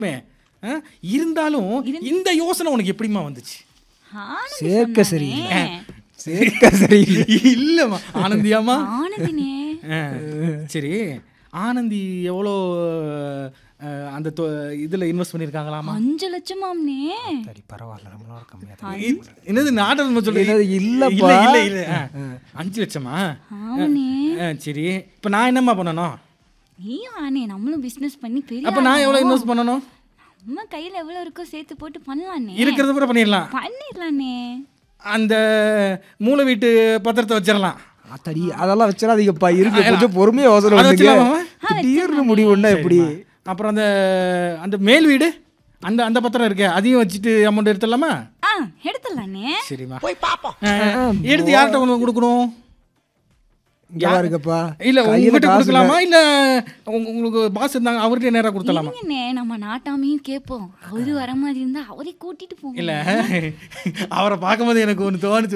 மே, ஆ? இருந்தாலும் இந்த யோசனை உனக்கு எப்படிம்மா வந்துச்சு ஆனந்தி சேர்க்க சொன்னானே. சரியில்லை சேர்க்க சரியில்லை இல்லம்மா ஆனந்தியாமா ஆனந்தினே ஆ, சரி ஆனந்தி எவ்வளோ அஹ், அந்த தொ- இதுல இன்வெஸ்ட் பண்ணியிருக்காங்களாமா அஞ்சு லட்சமாம்னே சரி பரவாயில்ல நம்மளோட கம்மியாக தான் இ- என்னது நாடகம் சொல்றீங்க என்னது, இல்லப்பா. இல்ல இல்ல இல்ல ஆ. அஞ்சு லட்சமா ஆமாண்ணே ஆ, சரி இப்போ நான் என்னம்மா பண்ணணும் நீயும் ஆனே நம்மளும் பிசினஸ் பண்ணி பெரிய அப்போ நான் எவ்வளோ இன்வெஸ்ட் பண்ணணும் நம்ம கையில எவ்வளவு இருக்கோ சேர்த்து போட்டு பண்ணலானே இருக்கிறத கூட பண்ணிடலாம் பண்ணிடலானே அந்த மூளை வீட்டு பத்திரத்தை வச்சிடலாம் அத்தடி அதெல்லாம் வச்சிடாதீங்கப்பா இருக்கு கொஞ்சம் பொறுமையாக யோசனை அதை பண்ணுங்க வச்சிடலாமா? திடீர்னு முடிவுன்னா எப்படி அப்புறம் அந்த அந்த மேல் வீடு அந்த அந்த பத்திரம் இருக்கே அதையும் வச்சுட்டு அமௌண்ட் எடுத்துடலாமா ஆ எடுத்துடலானே சரிம்மா போய் பார்ப்போம் எடுத்து யார்கிட்ட கொண்டு வந்து கொடுக்கணும் இங்கே இருக்கப்பா இல்ல கையில உங்ககிட்ட காசு கொடுக்கலாமா இல்ல உங்க- உங்களுக்கு பாஸ் இருந்தாங்க அவர்கிட்ட நேரா கொடுத்தலாமா இல்லைங்கண்ணே நம்ம நாட்டாமையும் கேட்போம் அவரு வர மாதிரி இருந்தா அவரே கூட்டிட்டு போங்க இல்ல அவரை பார்க்கும்போது எனக்கு ஒன்று தோணுச்சு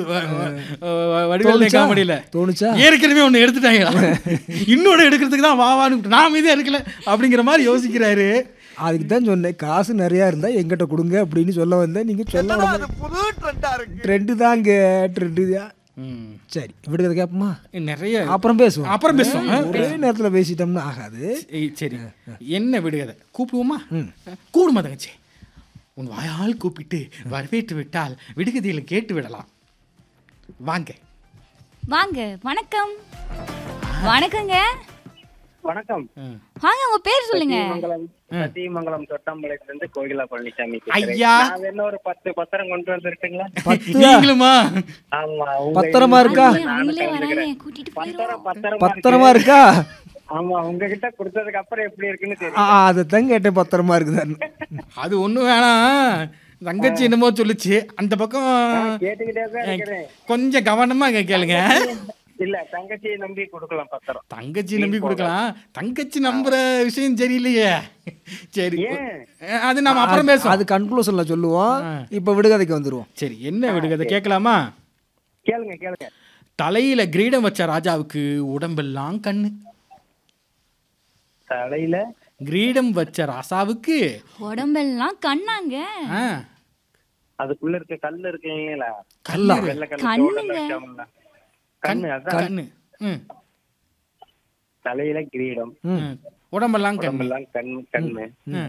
வடிவேல் காமெடியில தோணுச்சா ஏற்கனவே ஒன்று எடுத்துட்டாங்க இன்னொன்று எடுக்கிறதுக்கு தான் வா வான்னு நான் இதே எடுக்கல அப்படிங்கிற மாதிரி யோசிக்கிறாரு அதுக்கு தான் சொன்னேன் காசு நிறையா இருந்தால் எங்கிட்ட கொடுங்க அப்படின்னு சொல்ல வந்தேன் நீங்கள் சொல்ல ட்ரெண்டு தாங்க ட்ரெண்டு தான் ம். சரி விடுறத கேட்போமா நிறைய அப்புறம் பேசுவோம் அப்புறம் பேசுவோம் ஆ? ஒரே நேரத்தில் பேசிட்டோம்னா ஆகாது ஏய், சரி என்ன விடுகதை கூப்பிடுவோமா கூடுமா தங்கச்சி உன் வாயால் கூப்பிட்டு வரவேற்று விட்டால் விடுகதையில் கேட்டு விடலாம் வாங்க வாங்க வணக்கம் வணக்கங்க வணக்கம் ம். வாங்க உங்க பேர் சொல்லுங்க மங்கலம் சத்தியமங்கலம் தொட்டாம்பாளையத்துல இருந்து கோகிலா பழனிசாமி பேசுறேன். ஐயா. நான் என்ன ஒரு பத்து பத்திரம் கொண்டு வந்திருக்கீங்களா பத்து நீங்களுமா ஆமா உங்க பத்திரமா இருக்கா அவங்களே- அவங்களே வராங்க கூட்டிட்டு போயிடுவோம் பத்திரம் பத்திரமா பத்திரமா இருக்கு. இருக்கா ஆமா உங்ககிட்ட கொடுத்ததுக்கு அப்புறம் எப்படி இருக்குன்னு ஆ தெரியும் அதைத்தான் கேட்டேன் பத்திரமா இருக்குதான்னு அது ஒன்றும் வேணாம் தங்கச்சி என்னமோ சொல்லுச்சு அந்த பக்கம் கேட்டுக்கிட்டே தான் இருக்கிறேன் கொஞ்சம் கவனமா இங்க கேளுங்க இல்ல தங்கச்சியை நம்பி கொடுக்கலாம் பத்திரம் தங்கச்சி நம்பி கொடுக்கலாம் தங்கச்சி நம்புற விஷயம் சரியில்லையே சரி ஏன்? அது நம்ம அப்புறம் பேசுவோம் அது கன்க்ளூஷனில் சொல்லுவோம் இப்போ விடுகதைக்கு வந்துருவோம் சரி என்ன விடுகதை கேட்கலாமா கேளுங்க கேளுங்க தலையில கிரீடம் வச்ச ராஜாவுக்கு உடம்பெல்லாம் கண்ணு தலையில கிரீடம் வச்ச ராசாவுக்கு உடம்பெல்லாம் கண்ணாங்க ஆ, அதுக்குள்ள இருக்க கல்லு இருக்கீங்களா கல்லா வெள்ளை கல்லு கண்ணுங்க. தோடல வச்சோம்ல. கண்ணு அதான் கண்ணு ம், தலையில கிரீடம் ம். உடம்பெல்லாம் கண்ணு உடம்பெல்லாம் கண் கண்ணு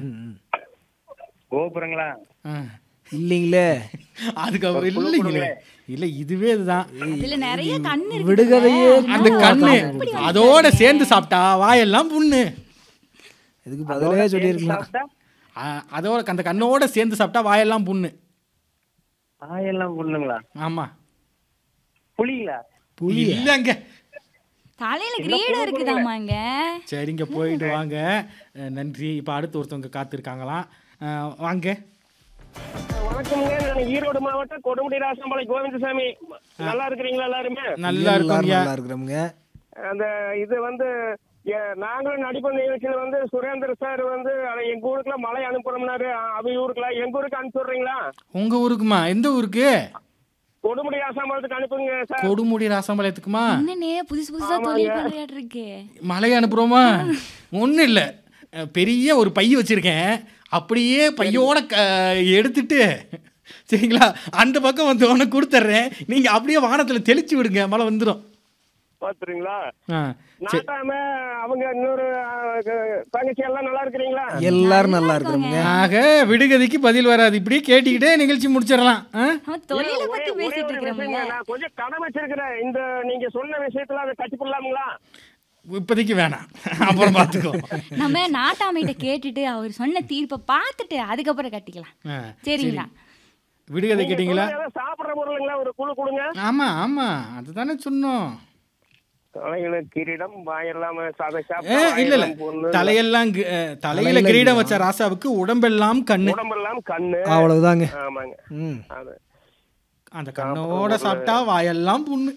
கோபுரங்களா ஆ. இல்லைங்களே அதுக்கு அவர் இல்லைங்களே இல்ல இதுவே இதுதான் இதுல நிறைய கண்ணு இருக்கு விடுகதையே அந்த கண்ணு அதோட சேர்ந்து சாப்பிட்டா வாயெல்லாம் புண்ணு இதுக்கு பதிலே சொல்லியிருக்கலாம் சாப்பிட்டா ஆ, அதோட அந்த கண்ணோட சேர்ந்து சாப்பிட்டா வாயெல்லாம் புண்ணு ஆயெல்லாம் பொண்ணுங்களா ஆமா புலிங்களா இல்லைங்க தலையில கிரீடம் இருக்குதாமாங்க சரிங்க போயிட்டு வாங்க அஹ், நன்றி இப்போ அடுத்து ஒருத்தவங்க காத்திருக்காங்களாம் அஹ், வாங்க வணக்கம்ங்க நான் ஈரோடு மாவட்டம் கொடுமுடி ராசம்பாளை கோவிந்தசாமி நல்லா இருக்கிறீங்களா எல்லாருமே நல்லா எல்லாரும் இருக்கோங்க நல்லா இருக்கிறோமுங்க அந்த இது வந்து எ- நாங்களும் நடிப்பு நிகழ்ச்சியில வந்து சுரேந்தர் சார் வந்து அட, எங்க ஊருக்குலாம் மழை அனுப்புறோம்னாரு அ- அவ ஊருக்குலாம் எங்க ஊருக்கு அனுப்பிச்சுடுறீங்களா உங்க ஊருக்குமா எந்த ஊருக்கு கொடுமுடி ராசம்பாளத்துக்கு அனுப்புங்க சார் கொடுமுடி ராசம்பாளையத்துக்குமா என்னண்ணே புதுசு புதுசா தொழில் பண்றாட்டு இருக்கு மலை அனுப்புகிறோமா ஒன்றும் இல்லை பெரிய ஒரு பை வச்சுருக்கேன் அப்படியே பையோட க எடுத்துட்டு சரிங்களா அந்த பக்கம் வந்து உனக்கு கொடுத்துட்றேன் நீங்கள் அப்படியே வானத்தில் தெளிச்சு விடுங்க மழை வந்துடும் பாத்துறீங்களா ஆ சரி நாட்டாம அவங்க இன்னொரு அ, க- தங்கச்சி எல்லாம் நல்லா இருக்கிறீங்களா எல்லாரும் நல்லா இருக்கிறோமுங்க ஆக விடுகதைக்கு பதில் வராது இப்படியே கேட்டுக்கிட்டே நிகழ்ச்சி முடிச்சிடலாம் ஆ அவன் தொழில ஒரே- பத்தி ஒரே பேசிட்டு ஒரு இருக்கிறோம்ல விஷயங்க, நான் கொஞ்சம் கடன் வச்சிருக்கிறேன் இந்த நீங்க சொன்ன விஷயத்துல அதை கட்டி போடலாங்களா இப்போதைக்கு வேணாம் அப்புறம் பார்த்துக்கோ நம்ம நாட்டாமைகிட்ட கேட்டுட்டு அவர் சொன்ன தீர்ப்பை பார்த்துட்டு அதுக்கப்புறம் கட்டிக்கலாம் ஆ, சரிங்களா விடுகதை கேட்டிங்களா ஏதாவது சாப்பிடுற பொருளுங்களா ஒரு குழு கொடுங்க ஆமாம் ஆமாம் அதுதானே சொன்னோம் தலையில கிரீடம் வாயெல்லாம் சாதை ஏ இல்ல இல்ல தலையெல்லாம் கி- அஹ், தலையில கிரீடம் வச்ச ராசாவுக்கு உடம்பெல்லாம் கண்ணு உடம்பெல்லாம் கண்ணு அவ்வளவுதாங்க ஆமாங்க ம் அது அந்த கண்ணோட சாப்பிட்டா வாயெல்லாம் புண்ணு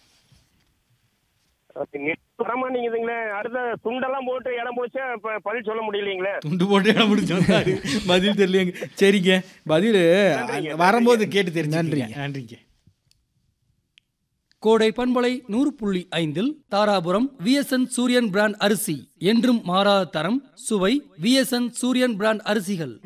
அது நெட் வர மாட்டேங்குதுங்களே அடுத்த துண்டெல்லாம் போட்டு இடம் போச்சு இப்ப பதில் சொல்ல முடியலைங்களே துண்டு போட்டு இடம் முடிச்சோம் பதில் தெரியலைங்க சரிங்க பதில் வரும்போது கேட்டு தெரிஞ்சு நன்றிங்க நன்றிங்க கோடை பண்பலை நூறு புள்ளி ஐந்தில் தாராபுரம் விஎஸ்என் சூரியன் பிராண்ட் அரிசி என்றும் மாறாத தரம் சுவை விஎஸ்என் சூரியன் பிராண்ட் அரிசிகள்